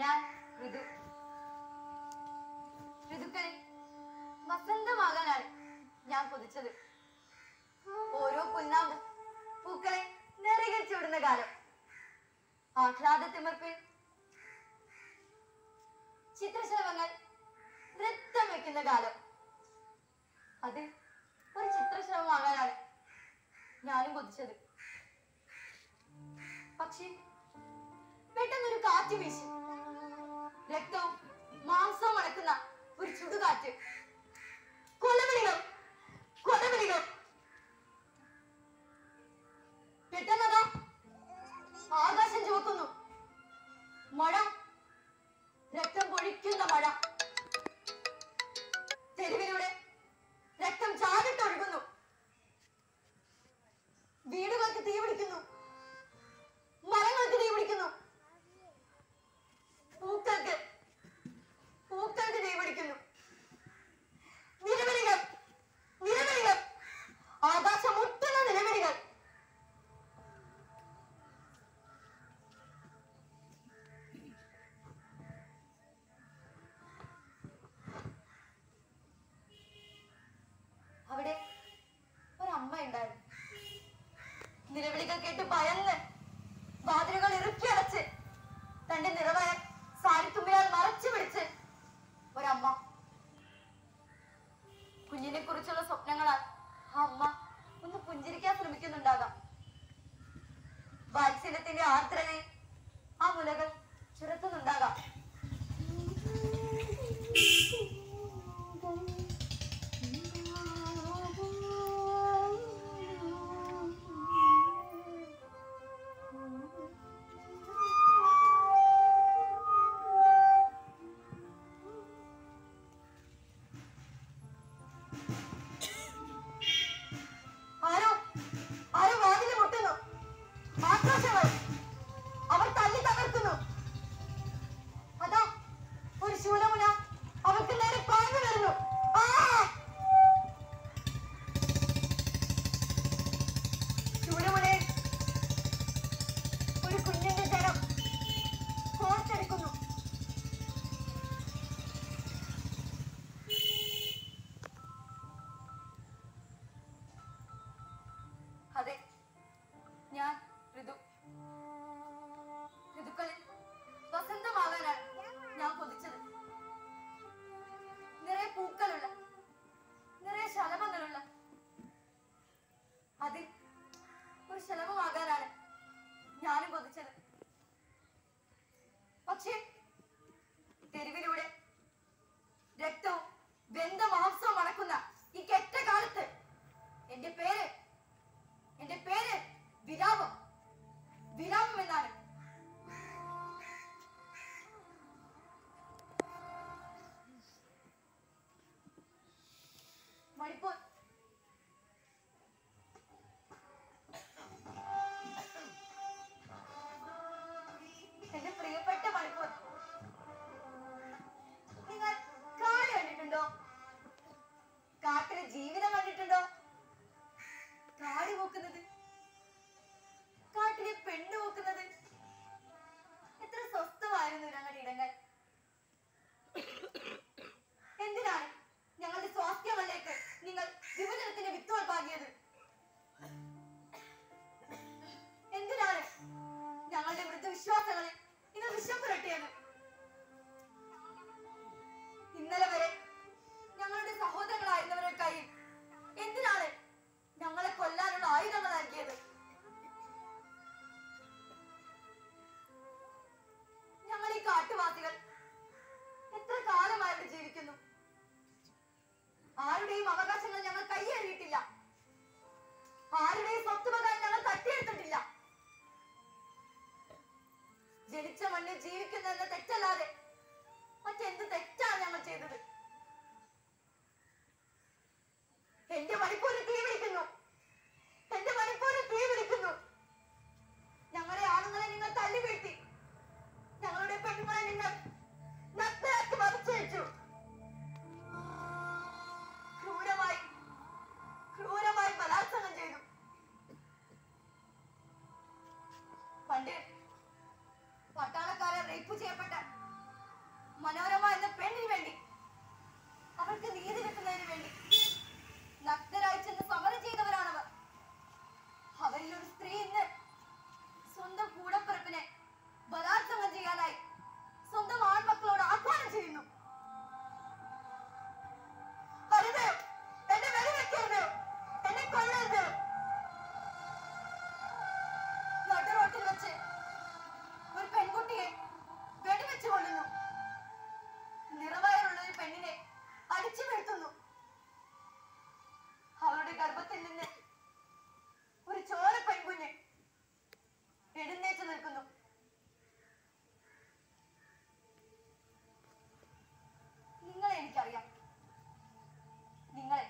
ഞാൻ ഋതു ഋതുക്കളെ വസന്തമാകാനാണ് ഞാൻ കൊതിച്ചത് ഓരോ പുന്നാമ്പും പൂക്കളെ നിറകിച്ചു വിടുന്ന കാലം ആഹ്ലാദത്തിമർപ്പിൽ ചിത്രശലഭങ്ങൾ നൃത്തം വെക്കുന്ന കാലം അത് ഒരു ചിത്രശലഭമാകാനാണ് ഞാനും കൊതിച്ചത് പക്ഷേ പെട്ടെന്നൊരു കാറ്റ് വീശി രക്തവും മാംസവും അടക്കുന്ന ഒരു ചുടുകാറ്റ് കൊലവിളികൾ കൊലവിളികൾ പെട്ടെന്നതാ ആകാശം ചുവക്കുന്നു മഴ രക്തം പൊഴിക്കുന്ന മഴ തെരുവിലൂടെ രക്തം ചാടിട്ടൊഴുകുന്നു വീടുകൾക്ക് തീ പിടിക്കുന്നു മരങ്ങൾക്ക് തീ പിടിക്കുന്നു പൂക്കൾക്ക് പൂക്കൾക്ക് തീ പിടിക്കുന്നു നിലവിളികൾ നിലവിളികൾ ആകാശം മുട്ടുന്ന നിലവിളികൾ അവിടെ ഒരമ്മ ഉണ്ടായിരുന്നു നിലവിളികൾ കേട്ട് ഭയന്ന് വാതിലുകൾ ഇറുക്കി അടച്ച് തന്റെ നിറവായ സാരിത്തുമ്പിയാൽ മറച്ചു പിടിച്ച് ഒരമ്മ കുഞ്ഞിനെ കുറിച്ചുള്ള സ്വപ്നങ്ങളാൽ ആ അമ്മ ഒന്ന് പുഞ്ചിരിക്കാൻ ശ്രമിക്കുന്നുണ്ടാകാം വാത്സല്യത്തിന്റെ ആർദ്രതയിൽ ആ മുലകൾ ചുരത്തുന്നുണ്ടാകാം മനോരമ എന്ന പെണ്ണിന് വേണ്ടി അവൾക്ക് നീതി കിട്ടുന്നതിന് വേണ്ടി നഗ്നരായി ചെന്ന് സമരം ചെയ്തവരാണവർ അവരിൽ ഒരു സ്ത്രീ ഇന്ന് സ്വന്തം കൂടപ്പിറപ്പിനെ ബലാത്സംഗം ചെയ്യാനായി സ്വന്തം ആൺമക്കളോട് ആഹ്വാനം ചെയ്യുന്നു അരുത് എന്നെ വെടിവെക്കരുത് എന്നെ കൊല്ലരുത് നടുറോട്ടിൽ വെച്ച് ഒരു പെൺകുട്ടിയെ വെടിവെച്ച് കൊല്ലുന്നു നിറവയറുള്ള ഒരു പെണ്ണിനെ അടിച്ചു വീഴ്ത്തുന്നു അവളുടെ ഗർഭത്തിൽ നിന്ന് ഒരു ചോര പെൺകുഞ്ഞ് എഴുന്നേറ്റ് നിൽക്കുന്നു നിങ്ങളെ എനിക്കറിയാം നിങ്ങളെ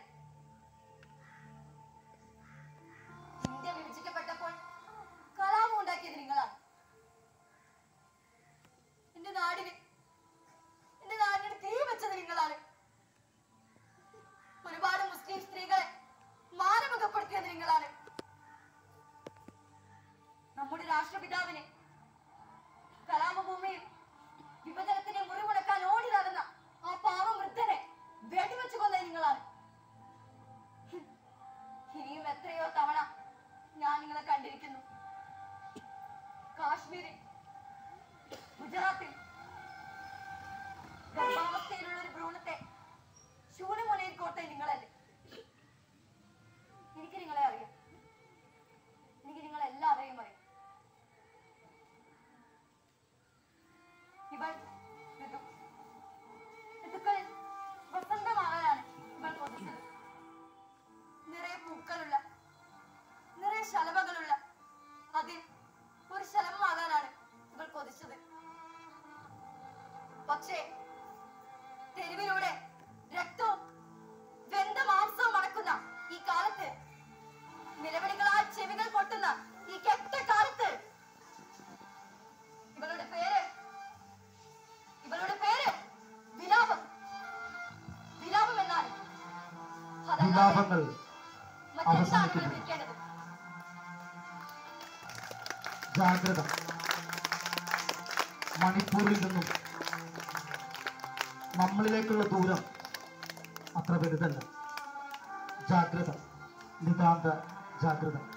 ഇന്ത്യ വിഭജിക്കപ്പെട്ടപ്പോൾ കലാപം ഉണ്ടാക്കിയത് നിങ്ങളാണ് എന്റെ നാടിന് എന്റെ നാടിന് തീ വെച്ചത് നിങ്ങളാണ് ഒരുപാട് മുസ്ലിം സ്ത്രീകളെ മാനമുഖപ്പെടുത്തിയത് നിങ്ങളാണ് നമ്മുടെ രാഷ്ട്രപിതാവിനെ കലാപഭൂമിയിൽ വിഭജനത്തിനെ മുറിമുടക്കാൻ ഓടി നടന്ന ആ പാവ വൃദ്ധനെ വെടിവെച്ച് കൊന്നത് നിങ്ങളാണ് ഹും. ഇനിയും എത്രയോ തവണ ഞാൻ നിങ്ങളെ കണ്ടിരിക്കുന്നു കാശ്മീരിൽ ഗുജറാത്തിൽ ഗർഭാവസ്ഥയിലുള്ള ഒരു ഭ്രൂണത്തെ ശൂന്യമുനയിൽ കോർത്ത നിങ്ങളല്ലേ എനിക്ക് നിങ്ങളെ അറിയാം എനിക്ക് നിങ്ങളെല്ലാവരെയും അറിയാം ഇവൾ ഋതു ഋതുക്കളിൽ വസന്തമാകാനാണ് ഇവൾ കൊതിച്ചത് നിറയെ പൂക്കളുള്ള നിറയെ ശലഭകളുള്ള അതിൽ ഒരു ശലഭമാകാനാണ് ഇവൾ കൊതിച്ചത് പക്ഷേ തെരുവിലൂടെ രക്തവും വെന്ത മാംസവും മണക്കുന്ന ഈ കാലത്ത് നിലവിളികളാൽ ചെവികൾ പൊട്ടുന്ന ഈ കെട്ട കാലത്ത് ഇവളുടെ പേര് ഇവളുടെ പേര് വിലാപം വിലാപം എന്നാണ് അതല്ലാതെ വിലാപങ്ങൾ മറ്റെന്താണ് ഇവൾ അവസാനിക്കുന്നു. വിളിക്കേണ്ടത് ജാഗ്രത മണിപ്പൂരിൽ നിന്നും നമ്മളിലേക്കുള്ള ദൂരം അത്ര വലുതല്ല ജാഗ്രത നിതാന്ത ജാഗ്രത